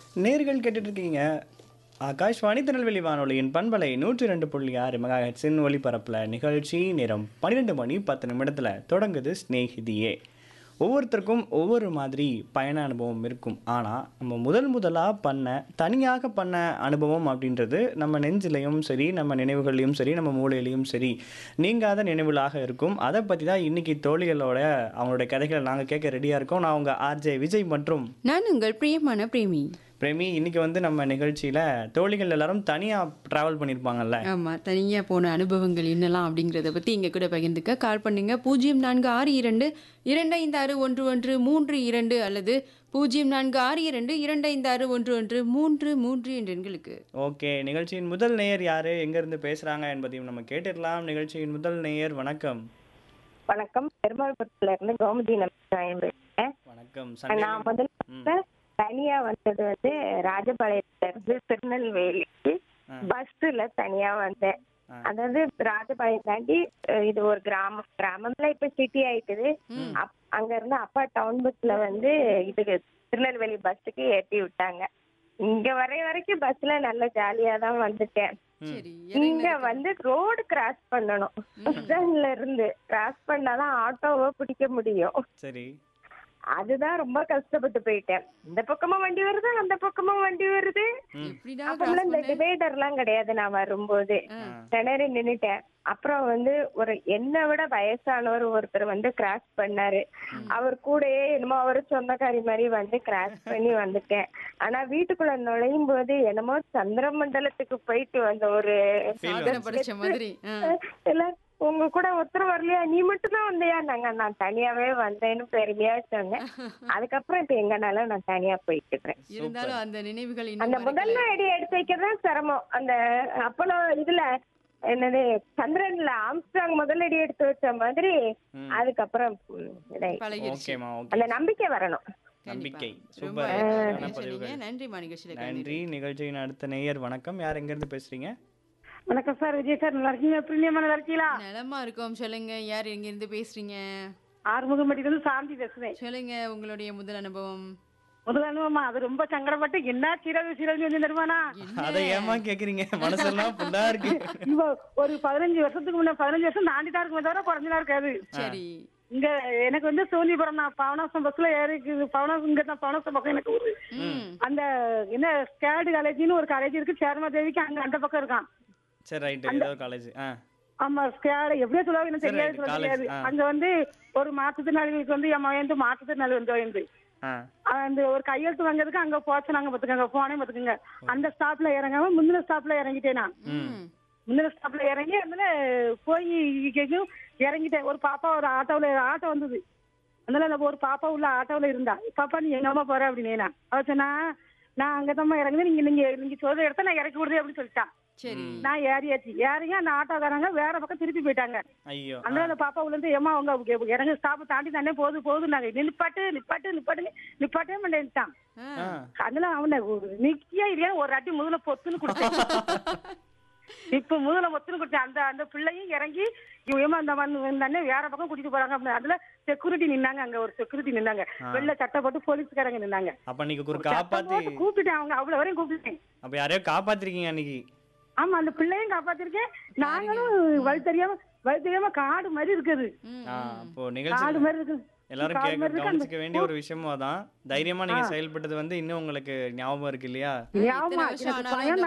நேர்கள் கேட்டுட்டு இருக்கீங்க ஆகாஷ்வாணி திருநெல்வேலி வானொலியின் பண்பலை நூற்றி ரெண்டு புள்ளி ஆறு மெகாஹெட்ஸின் ஒளிபரப்பில் நிகழ்ச்சி நேரம் பன்னிரெண்டு மணி பத்து நிமிடத்தில் தொடங்குது ஸ்நேகிதியே ஒவ்வொருத்தருக்கும் ஒவ்வொரு மாதிரி பயண அனுபவம் இருக்கும் ஆனால் நம்ம முதல் முதலாக பண்ண தனியாக பண்ண அனுபவம் அப்படின்றது நம்ம நெஞ்சிலையும் சரி நம்ம நினைவுகள்லையும் சரி நம்ம மூளையிலையும் சரி நீங்காத நினைவுகளாக இருக்கும் அதை பற்றி தான் இன்னைக்கு தோழிகளோட அவங்களோட கதைகளை நாங்கள் கேட்க ரெடியாக இருக்கோம் நான் உங்கள் ஆர்ஜே விஜய் மற்றும் நான் உங்கள் பிரியமான பிரேமி பிரேமி இன்னைக்கு வந்து நம்ம நிகழ்ச்சியில் தோழிகள் எல்லாரும் தனியாக ட்ராவல் பண்ணியிருப்பாங்கல்ல ஆமா தனியா போன அனுபவங்கள் என்னலாம் அப்படிங்கிறத பத்தி இங்க கூட பகிர்ந்துக்க கால் பண்ணுங்க பூஜ்ஜியம் நான்கு ஆறு இரண்டு இரண்டு ஐந்து ஆறு ஒன்று ஒன்று மூன்று இரண்டு அல்லது பூஜ்ஜியம் நான்கு ஆறு இரண்டு இரண்டு ஐந்து ஆறு ஒன்று ஒன்று மூன்று மூன்று என்ற எண்களுக்கு ஓகே நிகழ்ச்சியின் முதல் நேயர் யாரு எங்கேருந்து பேசுகிறாங்க என்பதையும் நம்ம கேட்டுடலாம் நிகழ்ச்சியின் முதல் நேயர் வணக்கம் வணக்கம் பெருமாள்புரத்துல இருந்து கோமதி நம்பிராயன் பேசுறேன் வணக்கம் நான் சண்டே முதல்ல தனியா வந்தது வந்து ராஜபாளையத்துல இருந்து திருநெல்வேலிக்கு ஆ. பஸ்ல தனியா வந்தேன் ஆ. அதாவது ராஜபாளையம் தாண்டி அஹ், இது ஒரு கிராமம் கிராமம்ல இப்ப சிட்டி ஆயிட்டுது அப்- அங்க இருந்து அப்பா டவுன் பஸ்ல வந்து இதுக்கு திருநெல்வேலி பஸ்ஸுக்கு ஏத்தி விட்டாங்க இங்க வரை வரைக்கும் பஸ்ல நல்ல ஜாலியா தான் வந்துட்டேன் சரி இங்க வந்து ரோடு கிராஸ் பண்ணணும் பஸ் ஸ்டாண்ட்ல இருந்து கிராஸ் பண்ணாதான் ஆட்டோவை பிடிக்க முடியும் சரி அதுதான் ரொம்ப கஷ்டப்பட்டு போயிட்டேன் இந்த பக்கமும் வண்டி வருது அந்த பக்கமும் வண்டி வருது எப்படிடா அப்பமெல்லாம் இந்த டிவைடர் எல்லாம் கிடையாது நான் வரும்போது திணறி நின்னுட்டேன் அப்புறம் வந்து ஒரு என்னை விட வயசானவர் ஒருத்தர் வந்து கிராஸ் பண்ணாரு அவர் கூடயே என்னமோ அவர் சொந்தக்காரி மாதிரி வந்து கிராஸ் பண்ணி வந்துட்டேன் ஆனா வீட்டுக்குள்ள நுழையும் போது என்னமோ சந்திர மண்டலத்துக்கு போயிட்டு வந்த ஒரு சாதனை படைச்ச மாதிரி ஆ. எல்லாம் உங்க கூட ஒருத்தர் வரலையா நீ மட்டும் தான் வந்தியா நாங்க நான் தனியாவே வந்தேன்னு பெருமையா சொன்னேன் அதுக்கப்புறம் இப்ப எங்கனாலும் நான் தனியா போயிட்டு இருக்கேன் இருந்தாலும் அந்த நினைவுகள் அந்த இன்னும் முதல் அடி எடுத்து வைக்கிறது சிரமம் அந்த அப்போலோ இதுல என்னது சந்திரன்ல ஆம்ஸ்ட்ராங் முதல் அடி எடுத்து வச்ச மாதிரி அதுக்கப்புறம் ம், இதாயி- பழகிடுச்சு ஓகேம்மா ஓகே அந்த நம்பிக்கை வரணும் நம்பிக்கை ரொம்ப சூப்பர் அழகான அழகான சொன்னீங்க பதிவுகள் நன்றிமா நிகழ்ச்சியில நன்றி நிகழ்ச்சியின் அடுத்த நேயர் வணக்கம் யார் எங்கேருந்து பேசுறீங்க வணக்கம் சார் விஜய் சார் நல்லா இருக்கீங்க பிரியமா நல்லா இருக்கீங்களா நலமா இருக்கோம் சொல்லுங்க யார் எங்க இருந்து பேசுறீங்க ஆறுமுகம்பட்டியில இருந்து சாந்தி பேசுறேன் சொல்லுங்க உங்களுடைய முதல் அனுபவம் முதல் அனுபவமா அது ரொம்ப சங்கடப்பட்டு என்ன சீரழு சீரழு வந்து தருவானா அதை ஏமா கேக்குறீங்க மனசெல்லாம் புல்லா இருக்கு இவ ஒரு பதினஞ்சு வருஷத்துக்கு முன்ன பதினஞ்சு வருஷம் தாண்டி தான் இருக்குமே தவிர குறைஞ்சலாம் இருக்காது சரி இங்க எனக்கு வந்து சோனிபுரம் நான் பவனாசம் பஸ்ல ஏறி பவனாசம் இங்க தான் பவனாசம் பக்கம் எனக்கு ஊரு ம் அந்த என்ன ஸ்கேடு காலேஜ்னு ஒரு காலேஜ் இருக்கு சேர்மா தேவிக்கு அங்க அந்த பக்கம் இருக்கான் சரி ரைட்டு ஏதோ காலேஜ் ஆ ஆமா ஸ்கேடு எப்படியோ சொல்லுவாங்க எனக்கு சரி, தெரியாது right, சொல்ல college, தெரியாது ஆ. அங்க வந்து ஒரு மாற்றுத்திறனாளிகளுக்கு வந்து என் மகன் வந்து மாற்றுத்திறனாளி வந்து வந்து ஆ அந்த ஒரு கையெழுத்து வாங்குறதுக்கு அங்க போச்சு நாங்க பாத்துக்கோங்க போனே பாத்துக்கோங்க அந்த ஸ்டாப்ல இறங்காம முந்தின ஸ்டாப்ல இறங்கிட்டேன் நான் ம் முந்தின ஸ்டாப்ல இறங்கி அதுல போய் கேக்கும் இறங்கிட்டேன் ஒரு பாப்பா ஒரு ஆட்டோல ஆட்டோ வந்தது அதனால அந்த ஒரு பாப்பா உள்ள ஆட்டோல இருந்தா பாப்பா நீ எங்கம்மா போற அப்படின்னு நான் அவ சொன்னா நான் அங்கதாம்மா இறங்குது நீங்க நீங்க நீங்க சொல்ற இடத்த நான் இறக்கி விடுறேன் அப்படின்னு சொல்லிட்டான் சரி நான் ஏறியாச்சு ஏறிங்க அந்த ஆட்டோக்காரங்க வேற பக்கம் திருப்பி போயிட்டாங்க ஐயோ அந்த அந்த பாப்பா உள்ள இருந்து ஏமா உங்க இறங்க ஸ்டாப் தாண்டி தானே போகுது போகுது நாங்க நிப்பாட்டு நிப்பாட்டு நிப்பாட்டு நிப்பாட்டே மாட்டேன்ட்டான் ஆ. ஆ அதெல்லாம் அவனை ஒரு நிக்கியா இல்லையா ஒரு அடி முதல்ல பொத்துன்னு கொடுத்தேன் இப்ப முதல்ல பொத்துன்னு கொடுத்தேன் அந்த அந்த பிள்ளையும் இறங்கி இவன் அந்த வந்தானே வேற பக்கம் கூட்டிட்டு போறாங்க அப்படின்னு அதுல செக்யூரிட்டி நின்னாங்க அங்க ஒரு செக்யூரிட்டி நின்னாங்க வெள்ள சட்டை போட்டு போலீஸ்காரங்க நின்னாங்க அப்ப நீங்க ஒரு சத்தம் காப்பாத்தி போட்டு கூப்பிட்டுட்டேன் அவங்க அவ்வளவு வரையும் கூப்பிட்டுட்டேன் அப்ப யாரையோ காப்பாத்திருக்கீங்க அன்னைக்கு ஆமா அந்த பிள்ளையும் காப்பாத்திருக்கேன் நாங்களும் வழி தெரியாம வழி தெரியாம காடு மாதிரி இருக்குது ம், ஆ ம். அப்போ காடு நிகழ்ச்சி மாதிரி இருக்குது எல்லாரும் காடு கேட்க மாதிரி இருக்கு. அந்த- கவனிச்சுக்க வேண்டிய ஒரு விஷயமும் அதான் தைரியமா நீங்க செயல்பட்டது வந்து இன்னும் உங்களுக்கு ஞாபகம் இருக்கு இல்லையா ஆமா வருஷம் எனக்கு ஆனாலும் பயம்